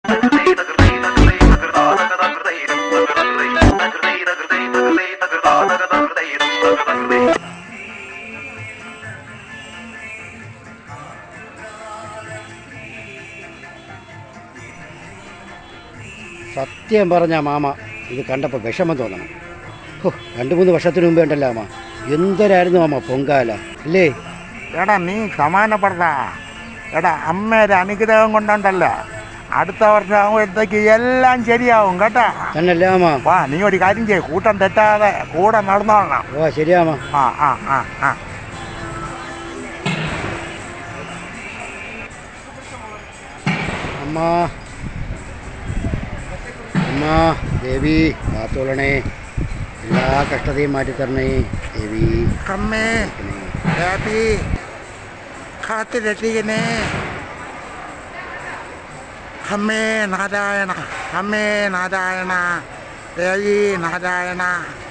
സത്യം പറഞ്ഞ മാമ ഇത് കണ്ടപ്പോൾ വിഷമം തോന്നണം ഹോ രണ്ട് മൂന്ന് വർഷത്തിന് മുമ്പേ ഉണ്ടല്ലോ മാമ എന്തരായിരുന്നു മാമ പൊങ്കാല അല്ലേ എടാ നീ സമാനപ്പെട എടാ അമ്മയുടെ അനുഗ്രഹം കൊണ്ടുണ്ടല്ലോ അടുത്ത വർഷം ആകുമ്പോഴത്തേക്ക് എല്ലാം ശരിയാവും കേട്ടാ തന്നല്ലേ മാമ വാ നീ ഒരു കാര്യം ചെയ്യ് കൂട്ടം തെറ്റാതെ കൂടെ നടന്നോളണം ഓ ശരിയാ മാമ ആ ആ ആ ആ അമ്മ അമ്മ ദേവി കാത്തോളണേ എല്ലാ കഷ്ടതയും മാറ്റിത്തരണേ ദേവി അമ്മേ ബേബി കാത്തു രക്ഷിക്കണേ അമ്മേ നാരായണ അമ്മേ നാരായണ ദേവി നാരായണ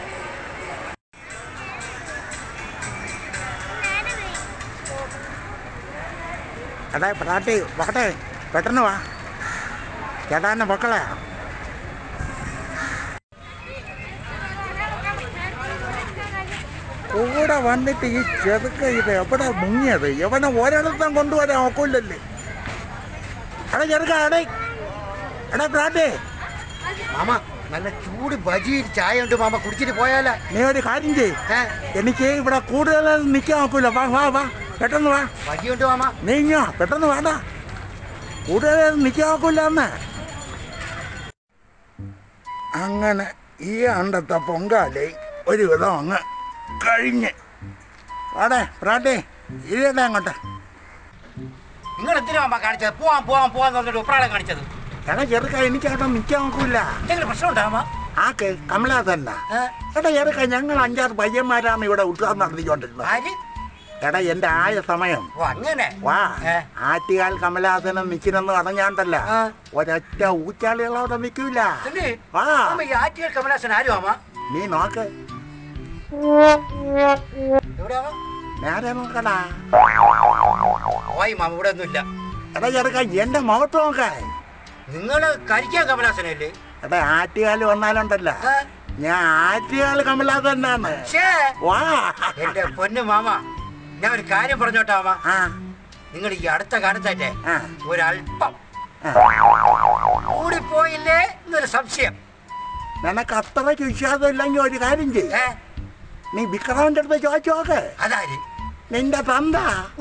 എടാ പ്രാട്ടി വക്കട്ടെ പെട്ടെന്ന് വാ ചേട്ടാൻ്റെ മക്കളെ കൂടെ വന്നിട്ട് ഈ ചെറുക്ക ഇത് എവിടെ മുങ്ങിയത് എവനെ ഒരിടത്തും കൊണ്ടുവരാൻ ഒക്കില്ലല്ലേ എടാ ചെറുക്ക എടേ എടാ പ്രാട്ടേ മാമ നല്ല ചൂട് ബജി ചായ ഉണ്ട് മാമ കുടിച്ചിട്ട് പോയാലോ നീ ഒരു കാര്യം ചെയ് എനിക്ക് ഇവിടെ കൂടുതൽ നിൽക്കാൻ ഒക്കില്ല വാ വാ വാ പെട്ടെന്ന് വാ ബജി ഉണ്ട് മാമ നീ ഇങ്ങോ പെട്ടെന്ന് വേണ്ട കൂടുതൽ നിൽക്കാൻ ഒക്കില്ല അന്ന് അങ്ങനെ ഈ അണ്ടത്തെ പൊങ്കാലി ഒരു വിധം അങ്ങ് കഴിഞ്ഞ് വാടേ പ്രാട്ടേ ഇരിയട്ടെ അങ്ങോട്ട് നിങ്ങൾ എന്തിനാ മാമ കാണിച്ചത് പോവാൻ പോവാൻ പോവാൻ പറഞ്ഞിട്ട് ഉപ്രാളം കാണിച്ചത് എടാ ചെറുക്ക എനിക്ക് അവിടെ നിൽക്കാൻ നോക്കൂല എന്തെങ്കിലും പ്രശ്നം ഉണ്ടാവാ ആക്ക് കമലാസന്ന എടാ ചെറുക്ക ഞങ്ങൾ അഞ്ചാറ് പയ്യന്മാരാണ് ഇവിടെ ഉത്സവം നടത്തിക്കൊണ്ടിരുന്നത് ആര് എടാ എന്റെ ആയ സമയം ഓ അങ്ങനെ വാ ഏ. ആറ്റുകാൽ കമലാസനം നിൽക്കുന്നെന്ന് പറഞ്ഞാണ്ടല്ല ആ. ഒരൊറ്റ ഊച്ചാളികളവിടെ നിൽക്കൂല തന്നെ വാ മാമ ഈ ആറ്റുകാൽ കമലാസൻ ആരും മാമ നീ നോക്ക് എവിടെയാവാ നേരെ നോക്കടാ ഓയ് മാമ ഇവിടെ ഒന്നുമില്ല എടാ ചെറുക്ക എന്റെ മുഖത്ത് നോക്ക നിങ്ങള് കരിക്കാൻ കമലാസനല്ലേ എടാ ആറ്റുകാൽ വന്നാലുണ്ടല്ല ഞാൻ ആറ്റുകാൽ കമലാസനാണ് ഷേ വാ എന്റെ പൊന്നു മാമ ഞാൻ ഒരു കാര്യം പറഞ്ഞോട്ടെ മാമ ആ നിങ്ങൾ ഈ അടുത്ത കാലത്തായിട്ടേ ആ ഒരല്പം ആ. കൂടിപ്പോയില്ലേ എന്നൊരു സംശയം നിനക്ക് അത്രയ്ക്ക് വിശ്വാസം ഇല്ലെങ്കിൽ ഒരു കാര്യം ചെയ്യും ഏ നീ വിക്രമന്റെ അടുത്ത് ചോദിച്ചു നോക്ക് അതാര് നിന്റെ തന്ത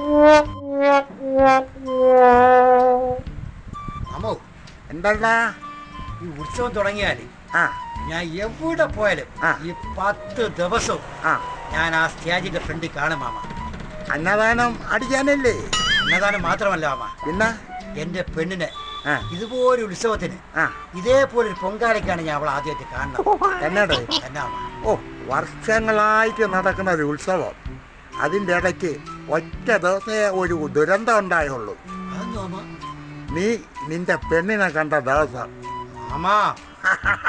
മാമോ എന്താ ഈ ഉത്സവം തുടങ്ങിയാല് ആ ഞാൻ എവിടെ പോയാലും ആ. ഈ പത്ത് ദിവസവും ആ ഞാൻ ആ സ്റ്റേജിന്റെ ഫ്രണ്ടിൽ കാണും മാമ അന്നദാനം അടിക്കാനല്ലേ അന്നദാനം മാത്രമല്ല മാമ പിന്നെ എന്റെ പെണ്ണിന് ആ ഇതുപോലെ ഉത്സവത്തിന് ആ ഇതേപോലെ ഒരു പൊങ്കാലയ്ക്കാണ് ഞാൻ അവളെ ആദ്യമായിട്ട് കാണുന്നത് എന്നോട് എന്നാ മാമ ഓ വർഷങ്ങളായിട്ട് നടക്കുന്ന ഒരു ഉത്സവം അതിൻ്റെ ഇടയ്ക്ക് ഒറ്റ ദിവസമേ ഒരു ദുരന്തം ഉണ്ടായുള്ളൂ അതെന്തോ മാമ നീ നിന്റെ പെണ്ണിനെ കണ്ട ദിവസം മാമാ